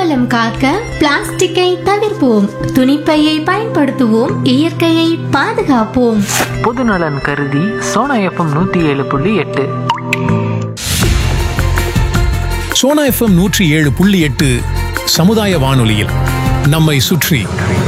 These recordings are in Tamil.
வளம் காக்க பிளாஸ்டிக்கை தவிர்ப்போம் துணிப்பையை பயன்படுத்துவோம் இயற்கையை பாதுகாப்போம் பொதுநலன் கருதி சோனா எஃப்எம் நூற்றி ஏழு புள்ளி எட்டு சோனா எஃப்எம் நூற்றி ஏழு புள்ளி எட்டு சமுதாய வானொலியில் நம்மை சுற்றி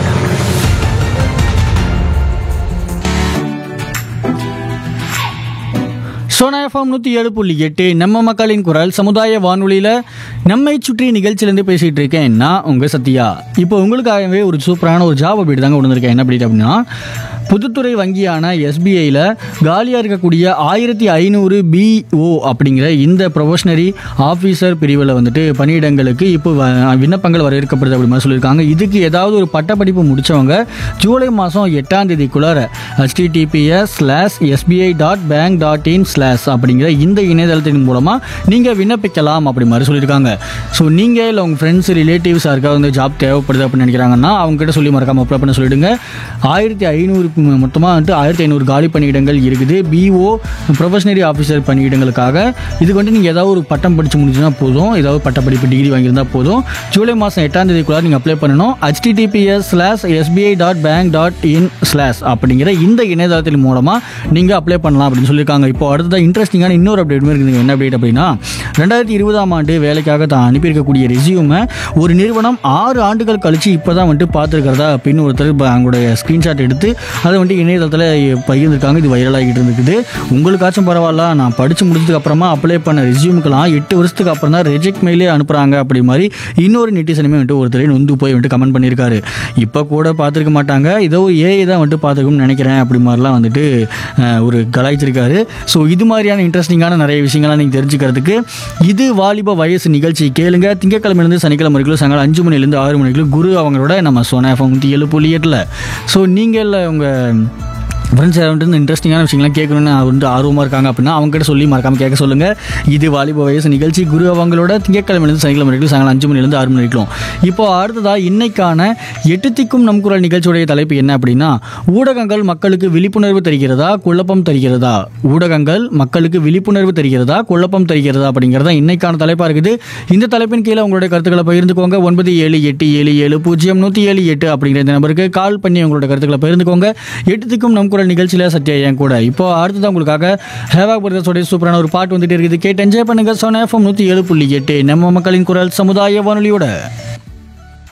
சோனா எஃப்எம் நூற்றி ஏழு புள்ளி எட்டு நம்ம மக்களின் குரல் சமுதாய வானொலியில் நம்மை சுற்றி நிகழ்ச்சியிலேருந்து பேசிகிட்டு இருக்கேன் நான் உங்கள் சத்யா இப்போ உங்களுக்காகவே ஒரு சூப்பரான ஒரு ஜாப் அப்படி தாங்க கொண்டு வந்திருக்கேன் என்ன அப்படி அப்படின்னா பொதுத்துறை வங்கியான எஸ்பிஐயில் காலியாக இருக்கக்கூடிய ஆயிரத்தி ஐநூறு பிஓ அப்படிங்கிற இந்த ப்ரொஃபஷனரி ஆஃபீஸர் பிரிவில் வந்துட்டு பணியிடங்களுக்கு இப்போ வ- விண்ணப்பங்கள் வரவேற்கப்படுது அப்படி மாதிரி சொல்லியிருக்காங்க இதுக்கு ஏதாவது ஒரு பட்டப்படிப்பு முடித்தவங்க ஜூலை மாதம் எட்டாம் தேதிக்குள்ளார HTTPS slash SBI dot bank dot in slash அப்படிங்கிற இந்த இணையதளத்தின் மூலமாக நீங்கள் விண்ணப்பிக்கலாம் அப்படி மாதிரி சொல்லியிருக்காங்க ஸோ நீங்கள் இல்லை உங்கள் ஃப்ரெண்ட்ஸ் ரிலேட்டிவ்ஸ் யாருக்காவது வந்து ஜாப் தேவைப்படுது அப்படின்னு நினைக்கிறாங்கன்னா அவங்க கிட்ட சொல்லி மறக்காம அப்ளை பண்ண சொல்லிடுங்க ஆயிரத்தி ஐநூறுக்கு மொத்தமாக வந்துட்டு ஆயிரத்தி ஐநூறு காலி பணியிடங்கள் இருக்குது பிஓ ப்ரொஃபஷனரி ஆஃபீஸர் பணியிடங்களுக்காக இதுக்கு வந்துட்டு நீங்கள் ஏதாவது ஒரு பட்டம் படித்து முடிச்சுன்னா போதும் ஏதாவது பட்டப்படிப்பு டிகிரி வாங்கியிருந்தா போதும் ஜூலை மாதம் எட்டாம் தேதிக்குள்ளார நீங்கள் அப்ளை பண்ணணும் HTTPS slash SBI dot bank dot in slash அப்படிங்கிற இந்த இணையதளத்தின் மூலமாக நீங்கள் அப்ளை பண்ணலாம் அப்படின்னு சொல்லியிருக்காங்க இப்போ அடுத்ததாக இன்ட்ரெஸ்டிங்கான இன்னொரு அப்டேட் இருக்குது என்ன அப்டேட் அப்படின்னா ரெண்டாயிரத்தி இருபதாம் ஆண்டு வேலைக்காக தான் அனுப்பியிருக்கக்கூடிய ரெசியூமை ஒரு நிறுவனம் ஆறு ஆண்டுகள் கழிச்சு இப்போ தான் வந்துட்டு பார்த்துருக்கிறதா அப்படின்னு ஒருத்தர் இப்போ அவங்களுடைய ஸ்க்ரீன்ஷாட் எடுத்து அதை வந்துட்டு இணையதளத்தில் பகிர்ந்துருக்காங்க இது வைரலாகிட்டு இருந்துக்குது உங்களுக்காச்சும் பரவாயில்ல நான் படித்து முடிச்சதுக்கு அப்புறமா அப்ளை பண்ண ரெசியூமுக்கெல்லாம் எட்டு வருஷத்துக்கு அப்புறம் தான் ரெஜெக்ட் மெயிலே அனுப்புகிறாங்க அப்படி மாதிரி இன்னொரு நெட்டிசனுமே வந்துட்டு ஒருத்தர் நொந்து போய் வந்துட்டு கமெண்ட் பண்ணியிருக்காரு இப்போ கூட பார்த்துருக்க மாட்டாங்க ஏதோ ஏஐ தான் வந்துட்டு பார்த்துருக்கும்னு நினைக்கிறேன் அப்படி மாதிரிலாம் வந்துட்டு அஹ், ஒரு கலாய்ச்சிருக்காரு ஸோ இது மாதிரியான இன்ட்ரெஸ்டிங்கான நிறைய விஷயங்கள்லாம் நீங்கள் தெரிஞ்சுக்கிறதுக்கு இது வாலிப வயசு நிகழ்ச்சி கேளுங்க திங்கக்கிழமையிலேருந்து சனிக்கிழமை வரைக்கும் சாயங்காலம் அஞ்சு மணிலேருந்து ஆறு மணிக்குள்ள குரு அவங்களோட நம்ம சோனா எஃப்எம் நூற்றி ஏழு புள்ளி எட்டில் ஸோ நீங்கள் உங்கள் ஃப்ரெண்ட்ஸ் யாராவது வந்து இன்ட்ரெஸ்டிங்கான விஷயங்கள்லாம் கேட்கணும்னு வந்து ஆர்வமாக இருக்காங்க அப்படின்னா அவங்ககிட்ட சொல்லி மறக்காம கேட்க சொல்லுங்கள் இது வாலிப வயசு நிகழ்ச்சி குரு அவங்களோட திங்கட்கிழமையிலேருந்து சனிக்கிழமை வரைக்கும் சாயங்காலம் அஞ்சு மணிலேருந்து ஆறு மணி வரைக்கும் இப்போ அடுத்ததாக இன்னைக்கான எட்டு திக்கும் நம் குரல் நிகழ்ச்சியுடைய தலைப்பு என்ன அப்படின்னா ஊடகங்கள் மக்களுக்கு விழிப்புணர்வு தருகிறதா குழப்பம் தருகிறதா ஊடகங்கள் மக்களுக்கு விழிப்புணர்வு தருகிறதா குழப்பம் தருகிறதா அப்படிங்கிறதா இன்னைக்கான தலைப்பாக இருக்குது இந்த தலைப்பின் கீழே உங்களுடைய கருத்துக்களை பகிர்ந்துக்கோங்க ஒன்பது ஏழு எட்டு ஏழு ஏழு பூஜ்ஜியம் நூற்றி ஏழு எட்டு அப்படிங்கிற இந்த நம்பருக்கு கால் பண்ணி உங்களோட கருத்துக்களை பகிர்ந்துக்கோங்க எட்டுத்துக்கும் நம் குரல் நிகழ்ச்சியில் சத்யா என் கூட இப்போ அடுத்ததான் உங்களுக்காக ஹேவா பிரதர்ஸோடைய சூப்பரான ஒரு பாட்டு வந்துட்டு இருக்குது கேட்டு என்ஜாய் பண்ணுங்க சோனா எஃப்எம் நூற்றி ஏழு புள்ளி எட்டு நம்ம மக்களின் குரல் சமுதாய வானொலியோட